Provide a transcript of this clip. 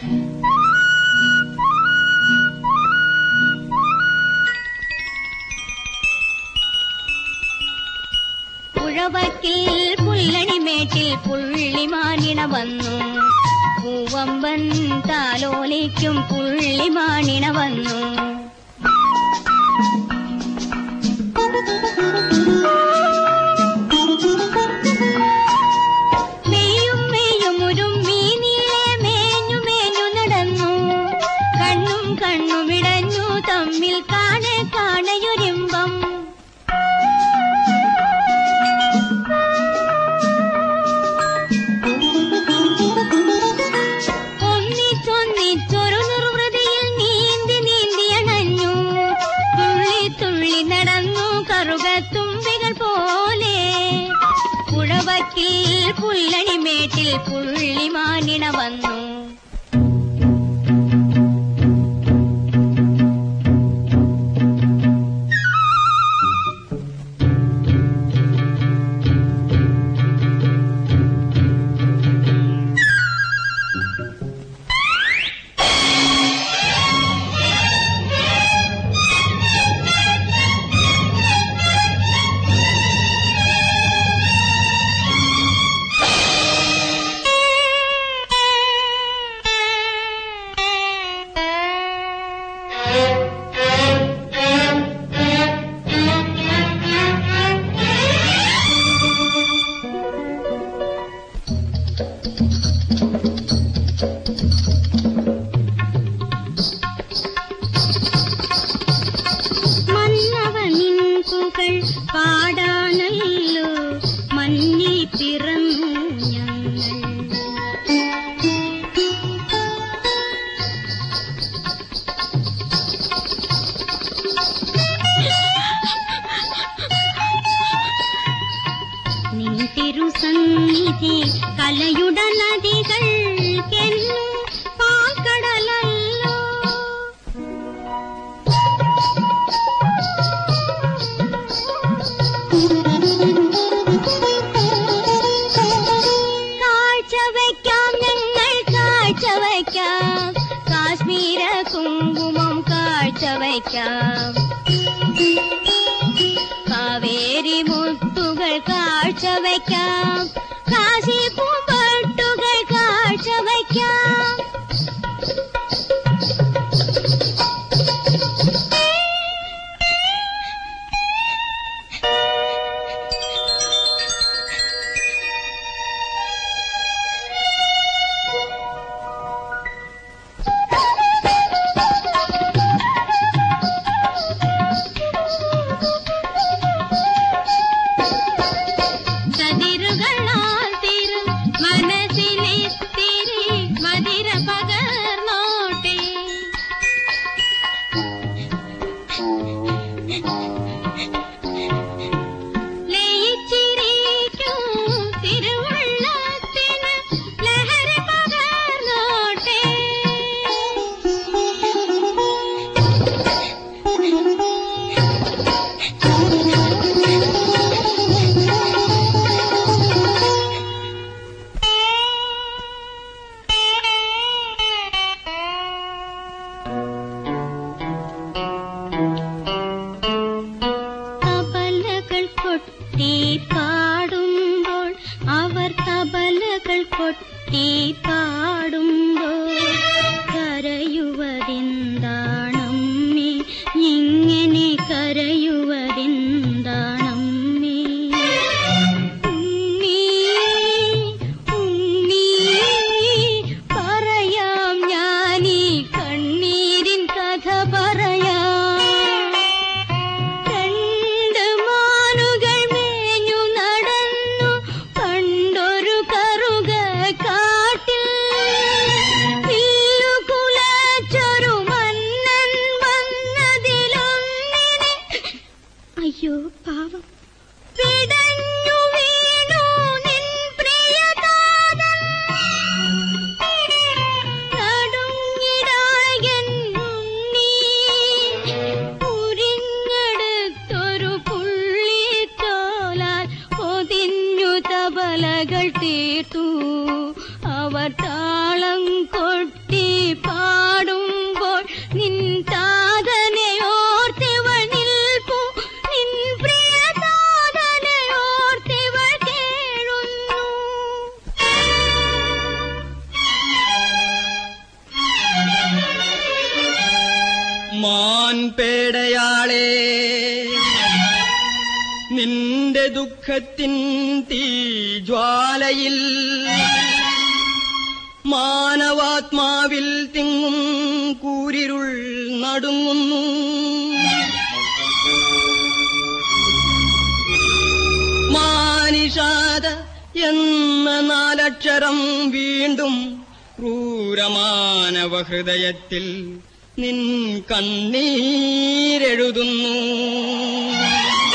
പുഴവക്കിൽ പുല്ലണിമേട്ടിൽ പുള്ളിമാനിണ വന്നു പൂവമ്പൻ താലോലിക്കും പുള്ളിമാനിണ വന്നു മെയ്യും മെയ്യും ഉരുമ്മി നീളെ മേഞ്ഞു മേഞ്ഞു നടന്നു കണ്ണും കണ്ണും ഇടഞ്ഞു തമ്മിൽ കാണെ കാണയൊരിമ്പം ഒന്നിച്ചൊന്നിച്ചൊരു നിർവൃതിയിൽ നീന്തി നീന്തി അണഞ്ഞു തുള്ളി തുള്ളി നടന്നു കറുകത്തുമ്പികൾ പോലെ പുഴവക്കിൽ പുല്ലണിമേട്ടിൽ പുള്ളിമാനിണ വന്നു മന്നവനിൻ പുകൾ പാടാനല്ലോ മഞ്ഞിൽ പിറന്നു ഞങ്ങൾ നിൻ തിരുസന്നിധി കലയുട നദികൾ എന്നും പാൽക്കടലല്ലോ കാഴ്ചവയ്ക്കാം ഞങ്ങൾ കാഴ്ചവയ്ക്കാം കാശ്മീര കുങ്കുമം കാഴ്ചവയ്ക്കാം കാവേരി മുത്തുകൾ കാഴ്ചവയ്ക്കാം കാശി പൂമ്പട്ടുകൾ കാഴ്ചവയ്ക്കാം കതിരുകളാൽ തിരു മനസ്സിലിത്തിരി മതിര പകർന്നോട്ടെ ലയിച്ചിരിക്കും തിരുവുള്ളത്തിന് ലഹരി പകർന്നോട്ടെ തബലകൾ കൊട്ടി പാടുമ്പോൾ അവർ തബലകൾ കൊട്ടി പാടുമ്പോൾ കരയുവതെന്താണമ്മേ ഇങ്ങനെ കരയുവതെന്താണമ്മേ ഉണ്ണി ഉണ്ണി പറയാം ഞാനീ കണ്ണീരിൻ കഥ പറയാം രണ്ട് മാനുകൾ മേഞ്ഞു നടന്നു കണ്ടൊരു കറുക കാട്ടിൽ വില്ലുകുലച്ചൊരു മന്നൻ വന്നതിലൊന്നിനെ അയ്യോ പാവം പിടഞ്ഞു വീണു നിൻ പ്രിയതാതൻ നടുങ്ങിടായൻ ഉണ്ണി ഉരിഞ്ഞെടുത്തൊരു പുള്ളിത്തോലാൽ ഒതിഞ്ഞു തബലകൾ തീർത്തു അവർ താളം കൊട്ടി പേടയാളെ നിന്റെ ദുഃഖത്തിൻ തീജ്വാലയിൽ മാനവാത്മാവിൽ തിങ്ങും കൂരിരുൾ നടുങ്ങുന്നു മാനിഷാദ എന്ന നാലക്ഷരം വീണ്ടും ക്രൂരമാനവ ഹൃദയത്തിൽ നിൻ കണ്ണീരെഴുതുന്നു